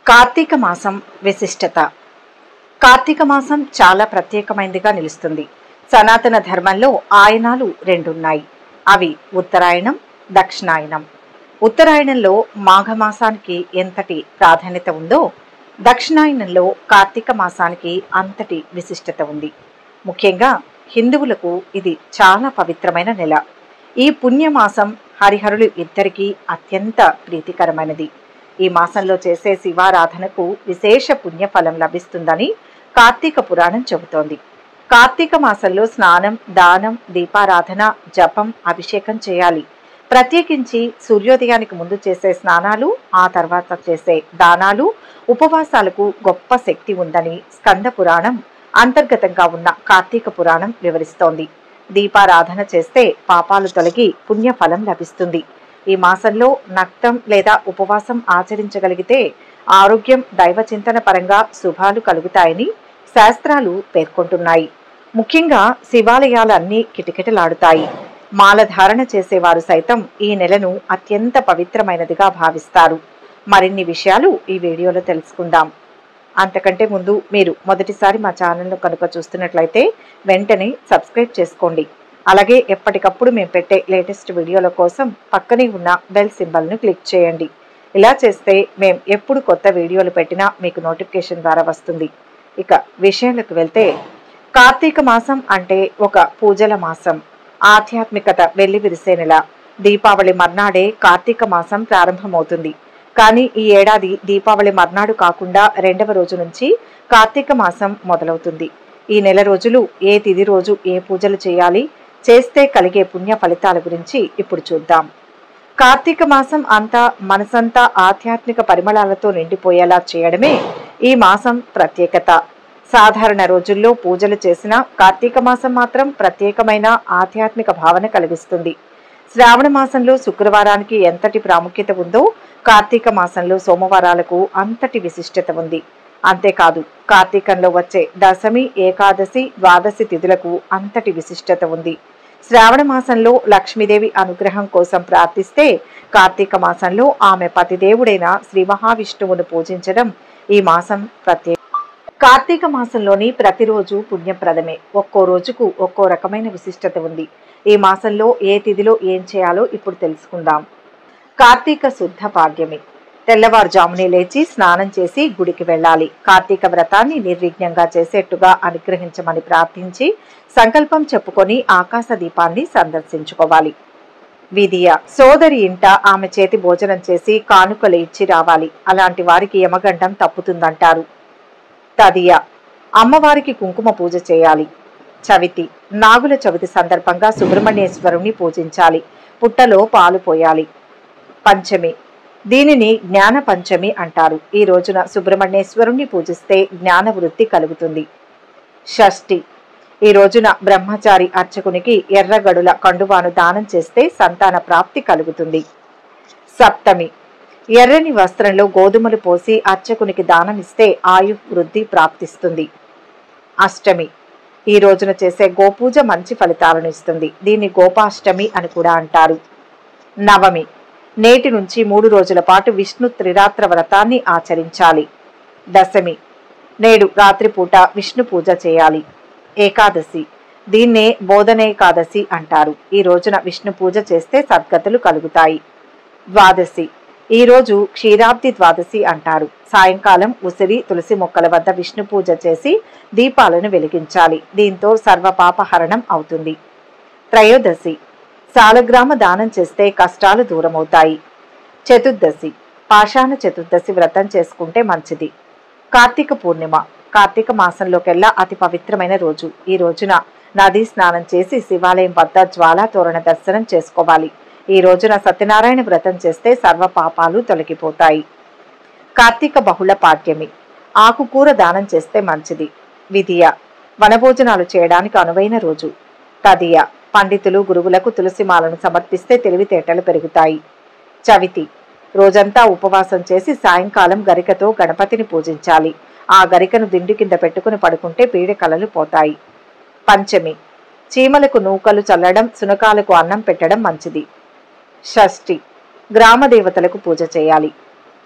కార్తీక మాసం విశిష్టత కార్తీక మాసం చాలా ప్రత్యేకమైనదిగా నిలుస్తుంది సనాతన ధర్మంలో ఆయనాలు రెండున్నాయి అవి ఉత్తరాయణం దక్షిణాయనం ఉత్తరాయణంలో మాఘమాసానికి ఎంతటి ప్రాధాన్యత ఉందో దక్షిణాయనంలో కార్తీక మాసానికి అంతటి విశిష్టత ఉంది ముఖ్యంగా హిందువులకు ఇది చాలా పవిత్రమైన నెల ఈ పుణ్యమాసం హరిహరులు ఇద్దరికీ అత్యంత ప్రీతికరమైనది ఈ మాసంలో చేసే శివారాధనకు విశేష పుణ్యఫలం లభిస్తుందని కార్తీక పురాణం చెబుతోంది కార్తీక మాసంలో స్నానం దానం దీపారాధన జపం అభిషేకం చేయాలి ప్రత్యేకించి సూర్యోదయానికి ముందు చేసే స్నానాలు ఆ తర్వాత చేసే దానాలు ఉపవాసాలకు గొప్ప శక్తి ఉందని స్కంద పురాణం అంతర్గతంగా ఉన్న కార్తీక పురాణం వివరిస్తోంది దీపారాధన చేస్తే పాపాలు తొలగి పుణ్యఫలం లభిస్తుంది ఈ మాసంలో నక్తం లేదా ఉపవాసం ఆచరించగలిగితే ఆరోగ్యం దైవ చింతన పరంగా శుభాలు కలుగుతాయని శాస్త్రాలు పేర్కొంటున్నాయి ముఖ్యంగా శివాలయాలన్నీ కిటకిటలాడుతాయి మాలధారణ చేసేవారు సైతం ఈ నెలను అత్యంత పవిత్రమైనదిగా భావిస్తారు మరిన్ని విషయాలు ఈ వీడియోలో తెలుసుకుందాం అంతకంటే ముందు మీరు మొదటిసారి మా ఛానల్ను కనుక చూస్తున్నట్లయితే వెంటనే సబ్స్క్రైబ్ చేసుకోండి అలాగే ఎప్పటికప్పుడు మేము పెట్టే లేటెస్ట్ వీడియోల కోసం పక్కనే ఉన్న బెల్ సింబల్ను క్లిక్ చేయండి ఇలా చేస్తే మేము ఎప్పుడు కొత్త వీడియోలు పెట్టినా మీకు నోటిఫికేషన్ ద్వారా వస్తుంది ఇక విషయంలోకి వెళ్తే కార్తీక మాసం అంటే ఒక పూజల మాసం ఆధ్యాత్మికత వెళ్లి విరిసే నెల దీపావళి మర్నాడే కార్తీక మాసం ప్రారంభమవుతుంది కానీ ఈ ఏడాది దీపావళి మర్నాడు కాకుండా రెండవ రోజు నుంచి కార్తీక మాసం మొదలవుతుంది ఈ నెల రోజులు ఏ తిది రోజు ఏ పూజలు చేయాలి చేస్తే కలిగే పుణ్య ఫలితాల గురించి ఇప్పుడు చూద్దాం కార్తీక మాసం అంతా మనసంతా ఆధ్యాత్మిక పరిమళాలతో నిండిపోయేలా చేయడమే ఈ మాసం ప్రత్యేకత సాధారణ రోజుల్లో పూజలు చేసిన కార్తీక మాసం మాత్రం ప్రత్యేకమైన ఆధ్యాత్మిక భావన కలిగిస్తుంది శ్రావణ మాసంలో శుక్రవారానికి ఎంతటి ప్రాముఖ్యత ఉందో కార్తీక మాసంలో సోమవారాలకు అంతటి విశిష్టత ఉంది అంతేకాదు కార్తీకంలో వచ్చే దశమి ఏకాదశి ద్వాదశి తిథులకు అంతటి విశిష్టత ఉంది శ్రావణ మాసంలో లక్ష్మీదేవి అనుగ్రహం కోసం ప్రార్థిస్తే కార్తీక మాసంలో ఆమె పతిదేవుడైన శ్రీ మహావిష్ణువును పూజించడం ఈ మాసం ప్రత్యేక కార్తీక మాసంలోని ప్రతిరోజు పుణ్యప్రదమే ఒక్కో రోజుకు ఒక్కో రకమైన విశిష్టత ఉంది ఈ మాసంలో ఏ తిథిలో ఏం చేయాలో ఇప్పుడు తెలుసుకుందాం కార్తీక శుద్ధ భాగ్యమి తెల్లవారుజామునే లేచి స్నానం చేసి గుడికి వెళ్ళాలి కార్తీక వ్రతాన్ని నిర్విఘ్నంగా చేసేట్టుగా అనుగ్రహించమని ప్రార్థించి సంకల్పం చెప్పుకొని ఆకాశ దీపాన్ని సందర్శించుకోవాలి విధియ సోదరి ఇంట ఆమె చేతి భోజనం చేసి కానుకలు ఇచ్చి రావాలి అలాంటి వారికి యమగండం తప్పుతుందంటారు తదియ అమ్మవారికి కుంకుమ పూజ చేయాలి చవితి నాగుల చవితి సందర్భంగా సుబ్రహ్మణ్యేశ్వరుని పూజించాలి పుట్టలో పాలు పోయాలి పంచమి దీనిని జ్ఞాన పంచమి అంటారు ఈ రోజున సుబ్రహ్మణ్యేశ్వరుణ్ణి పూజిస్తే జ్ఞాన వృద్ధి కలుగుతుంది షష్ఠి ఈ రోజున బ్రహ్మచారి అర్చకునికి ఎర్రగడుల కండువాను దానం చేస్తే సంతాన ప్రాప్తి కలుగుతుంది సప్తమి ఎర్రని వస్త్రంలో గోధుమలు పోసి అర్చకునికి దానమిస్తే ఆయు వృద్ధి ప్రాప్తిస్తుంది అష్టమి ఈ రోజున చేసే గోపూజ మంచి ఫలితాలను ఇస్తుంది దీన్ని గోపాష్టమి అని కూడా అంటారు నవమి నేటి నుంచి మూడు రోజుల పాటు విష్ణు త్రిరాత్ర వ్రతాన్ని ఆచరించాలి దశమి నేడు రాత్రిపూట విష్ణు పూజ చేయాలి ఏకాదశి దీన్నే బోధనేకాదశి అంటారు ఈ రోజున విష్ణు పూజ చేస్తే సద్గతులు కలుగుతాయి ద్వాదశి ఈ రోజు క్షీరాబ్ది ద్వాదశి అంటారు సాయంకాలం ఉసిరి తులసి మొక్కల వద్ద విష్ణు పూజ చేసి దీపాలను వెలిగించాలి దీంతో సర్వపాపహరణం అవుతుంది త్రయోదశి సాలగ్రామ దానం చేస్తే కష్టాలు దూరమవుతాయి చతుర్దశి పాషాణ చతుర్దశి వ్రతం చేసుకుంటే మంచిది కార్తీక పూర్ణిమ కార్తీక మాసంలోకెల్లా అతి పవిత్రమైన రోజు ఈ రోజున నదీ స్నానం చేసి శివాలయం వద్ద జ్వాలా తోరణ దర్శనం చేసుకోవాలి ఈ రోజున సత్యనారాయణ వ్రతం చేస్తే సర్వ పాపాలు తొలగిపోతాయి కార్తీక బహుళ పాడ్యమి ఆకుకూర దానం చేస్తే మంచిది విధియ వనభోజనాలు చేయడానికి అనువైన రోజు తదియ పండితులు గురువులకు తులసిమాలను సమర్పిస్తే తెలివితేటలు పెరుగుతాయి చవితి రోజంతా ఉపవాసం చేసి సాయంకాలం గరికతో గణపతిని పూజించాలి ఆ గరికను దిండు కింద పెట్టుకుని పడుకుంటే పీడకలలు పోతాయి పంచమి చీమలకు నూకలు చల్లడం సునకాలకు అన్నం పెట్టడం మంచిది షష్ఠి గ్రామ దేవతలకు పూజ చేయాలి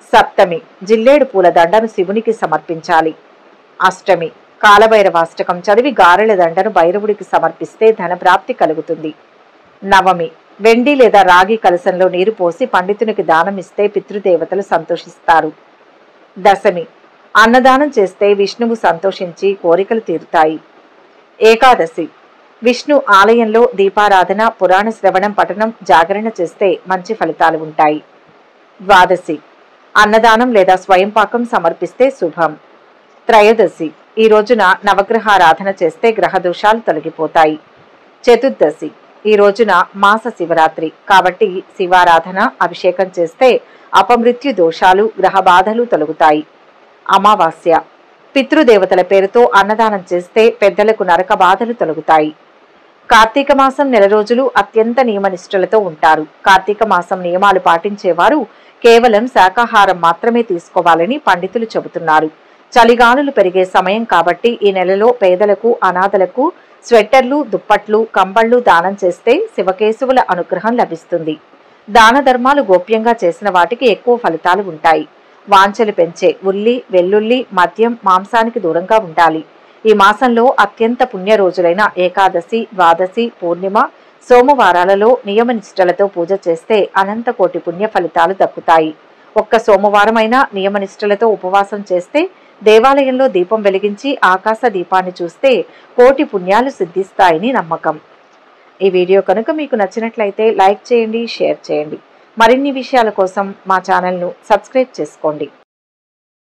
సప్తమి జిల్లేడు పూల దండను శివునికి సమర్పించాలి అష్టమి కాలభైరవాష్టకం చదివి గారెల దండను భైరవుడికి సమర్పిస్తే ధనప్రాప్తి కలుగుతుంది నవమి వెండి లేదా రాగి కలశంలో నీరు పోసి పండితునికి దానం ఇస్తే పితృదేవతలు సంతోషిస్తారు దశమి అన్నదానం చేస్తే విష్ణువు సంతోషించి కోరికలు తీరుతాయి ఏకాదశి విష్ణు ఆలయంలో దీపారాధన పురాణ శ్రవణం పఠనం జాగరణ చేస్తే మంచి ఫలితాలు ఉంటాయి ద్వాదశి అన్నదానం లేదా స్వయంపాకం సమర్పిస్తే శుభం త్రయోదశి ఈ రోజున నవగ్రహారాధన చేస్తే గ్రహ దోషాలు తొలగిపోతాయి చతుర్దశి ఈ రోజున మాస శివరాత్రి కాబట్టి శివారాధన అభిషేకం చేస్తే అపమృత్యు దోషాలు గ్రహ బాధలు తొలగుతాయి అమావాస్య పితృదేవతల పేరుతో అన్నదానం చేస్తే పెద్దలకు నరక బాధలు తొలగుతాయి కార్తీక మాసం నెల రోజులు అత్యంత నియమనిష్టలతో ఉంటారు కార్తీక మాసం నియమాలు పాటించేవారు కేవలం శాకాహారం మాత్రమే తీసుకోవాలని పండితులు చెబుతున్నారు చలిగాలులు పెరిగే సమయం కాబట్టి ఈ నెలలో పేదలకు అనాథలకు స్వెట్టర్లు దుప్పట్లు కంబళ్ళు దానం చేస్తే శివకేశవుల అనుగ్రహం లభిస్తుంది దాన ధర్మాలు గోప్యంగా చేసిన వాటికి ఎక్కువ ఫలితాలు ఉంటాయి వాంఛలు పెంచే ఉల్లి వెల్లుల్లి మద్యం మాంసానికి దూరంగా ఉండాలి ఈ మాసంలో అత్యంత పుణ్య రోజులైన ఏకాదశి ద్వాదశి పూర్ణిమ సోమవారాలలో నియమనిష్టలతో పూజ చేస్తే అనంత కోటి పుణ్య ఫలితాలు దక్కుతాయి ఒక్క సోమవారమైనా నియమనిష్టలతో ఉపవాసం చేస్తే దేవాలయంలో దీపం వెలిగించి ఆకాశ దీపాన్ని చూస్తే కోటి పుణ్యాలు సిద్ధిస్తాయని నమ్మకం ఈ వీడియో కనుక మీకు నచ్చినట్లయితే లైక్ చేయండి షేర్ చేయండి మరిన్ని విషయాల కోసం మా ఛానల్ను సబ్స్క్రైబ్ చేసుకోండి